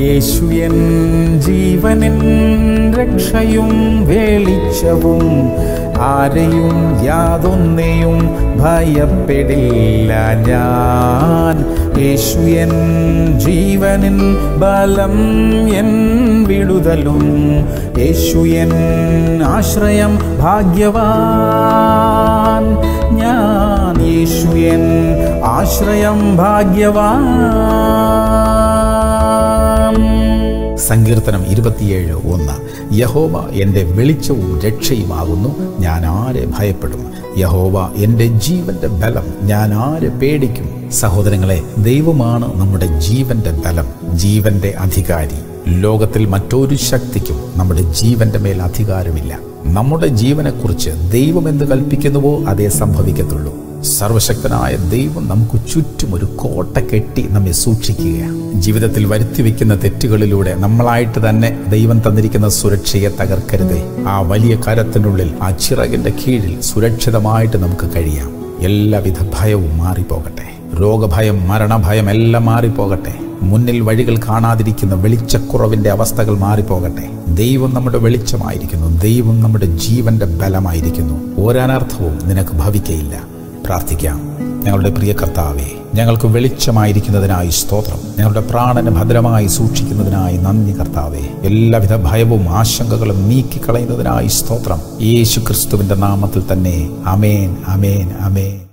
യേശു N ജീവനിൻ രക്ഷയും വെളിച്ചവും ആരെയും യാതൊന്നെയും ഭയപ്പെടില്ല ഞാൻ യേശു എൻ ജീവനിൻ ബലം എൻ വിടുതലും യേശു എൻ ആശ്രയം ഭാഗ്യവാൻ ഞാൻ യേശു എൻ ആശ്രയം ഭാഗ്യവാൻ സങ്കീർത്തനം ഇരുപത്തിയേഴ് ഒന്ന് യഹോവ എൻ്റെ വെളിച്ചവും രക്ഷയുമാകുന്നു ഞാൻ ആരെ ഭയപ്പെടും യഹോവ എൻ്റെ ജീവന്റെ ബലം ഞാൻ ആരെ പേടിക്കും സഹോദരങ്ങളെ ദൈവമാണ് നമ്മുടെ ജീവന്റെ ബലം ജീവന്റെ അധികാരി ലോകത്തിൽ മറ്റൊരു ശക്തിക്കും നമ്മുടെ ജീവന്റെ മേൽ അധികാരമില്ല നമ്മുടെ ജീവനെക്കുറിച്ച് ദൈവം എന്ത് കൽപ്പിക്കുന്നുവോ അതേ സംഭവിക്കത്തുള്ളൂ സർവശക്തനായ ദൈവം നമുക്ക് ചുറ്റും ഒരു കോട്ട കെട്ടി നമ്മെ സൂക്ഷിക്കുകയാണ് ജീവിതത്തിൽ വരുത്തി വെക്കുന്ന തെറ്റുകളിലൂടെ നമ്മളായിട്ട് തന്നെ ദൈവം തന്നിരിക്കുന്ന സുരക്ഷയെ തകർക്കരുതേ ആ വലിയ കരത്തിനുള്ളിൽ ആ ചിറകിന്റെ കീഴിൽ സുരക്ഷിതമായിട്ട് നമുക്ക് കഴിയാം എല്ലാവിധ ഭയവും മാറിപ്പോകട്ടെ രോഗഭയം മരണഭയം എല്ലാം മാറിപ്പോകട്ടെ മുന്നിൽ വഴികൾ കാണാതിരിക്കുന്ന വെളിച്ചക്കുറവിന്റെ അവസ്ഥകൾ മാറിപ്പോകട്ടെ ദൈവം നമ്മുടെ വെളിച്ചമായിരിക്കുന്നു ദൈവം നമ്മുടെ ജീവന്റെ ബലമായിരിക്കുന്നു ഒരനർത്ഥവും നിനക്ക് ഭവിക്കയില്ല പ്രാർത്ഥിക്കാം ഞങ്ങളുടെ പ്രിയ കർത്താവേ ഞങ്ങൾക്ക് വെളിച്ചമായിരിക്കുന്നതിനായി സ്തോത്രം ഞങ്ങളുടെ പ്രാണന് ഭദ്രമായി സൂക്ഷിക്കുന്നതിനായി നന്ദി കർത്താവേ എല്ലാവിധ ഭയവും ആശങ്കകളും നീക്കിക്കളയുന്നതിനായി സ്തോത്രം യേശു ക്രിസ്തുവിന്റെ നാമത്തിൽ തന്നെ അമേൻ അമേൻ അമേൻ